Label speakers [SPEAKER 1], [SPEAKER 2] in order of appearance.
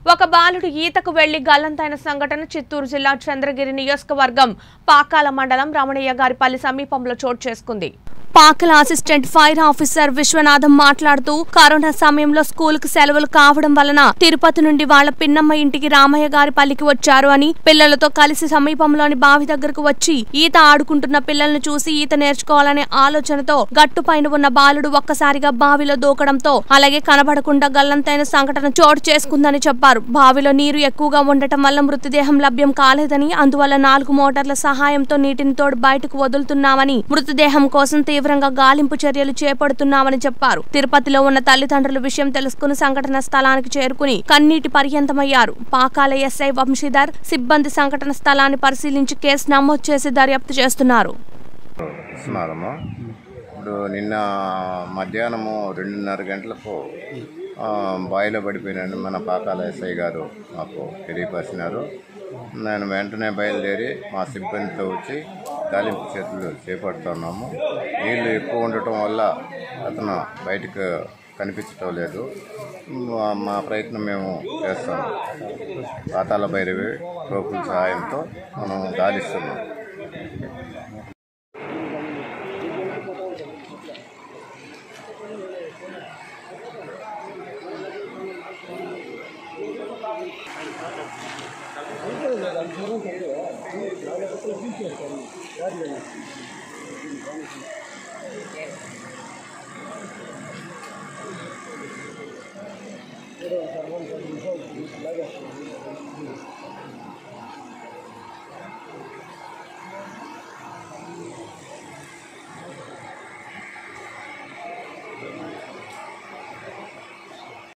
[SPEAKER 1] ఒక బాలుడు ఈతకు వెళ్లి గల్లంతైన సంఘటన చిత్తూరు జిల్లా చంద్రగిరి నియోజకవర్గం పాకాల మండలం రమణయ్య గారిపల్లి సమీపంలో చోటు చేసుకుంది పాకల అసిస్టెంట్ ఫైర్ ఆఫీసర్ విశ్వనాథం మాట్లాడుతూ కరోనా సమయంలో స్కూల్ కు సెలవులు కావడం వలన తిరుపతి నుండి వాళ్ల పిన్నమ్మ ఇంటికి రామయ్య గారి పల్లికి వచ్చారు అని పిల్లలతో కలిసి సమీపంలోని బావి దగ్గరకు వచ్చి ఈత ఆడుకుంటున్న పిల్లల్ని చూసి ఈత నేర్చుకోవాలనే ఆలోచనతో గట్టు పైన ఉన్న బాలుడు ఒక్కసారిగా బావిలో దూకడంతో అలాగే కనబడకుండా గల్లంతైన సంఘటన చోటు చేసుకుందని చెప్పారు బావిలో నీరు ఎక్కువగా ఉండటం వల్ల మృతదేహం లభ్యం కాలేదని అందువల్ల నాలుగు మోటార్ల సహాయంతో నీటిని తోడు బయటకు వదులుతున్నామని మృతదేహం కోసం తీవ్రంగా గాలింపు చర్యలు చేపడుతున్నామని చెప్పారు తిరుపతిలో ఉన్న తల్లిదండ్రుల విషయం తెలుసుకుని సంఘటన స్థలానికి చేరుకుని కన్నీటి పర్యంతమయ్యారు పాకాల ఎస్ఐ వంశీధర్ సిబ్బంది సంఘటన స్థలాన్ని పరిశీలించి కేసు నమోదు చేసి దర్యాప్తు చేస్తున్నారు
[SPEAKER 2] ఇస్తున్నారమ్మా ఇప్పుడు నిన్న మధ్యాహ్నము రెండున్నర గంటలకు ఆ, బావిలో పడిపోయినాను మన పాకాల ఎస్ఐ గారు మాకు తెలియపరిచినారు నేను వెంటనే బయలుదేరి మా సిబ్బందితో వచ్చి గాలింపు చేతులు చేపడుతున్నాము నీళ్లు ఎక్కువ ఉండటం వల్ల అతను బయటకు కనిపించటం లేదు మా- మా ప్రయత్నం మేము చేస్తాము పాతాల భైరవి రోపుల సహాయంతో మనం గాలిస్తున్నాం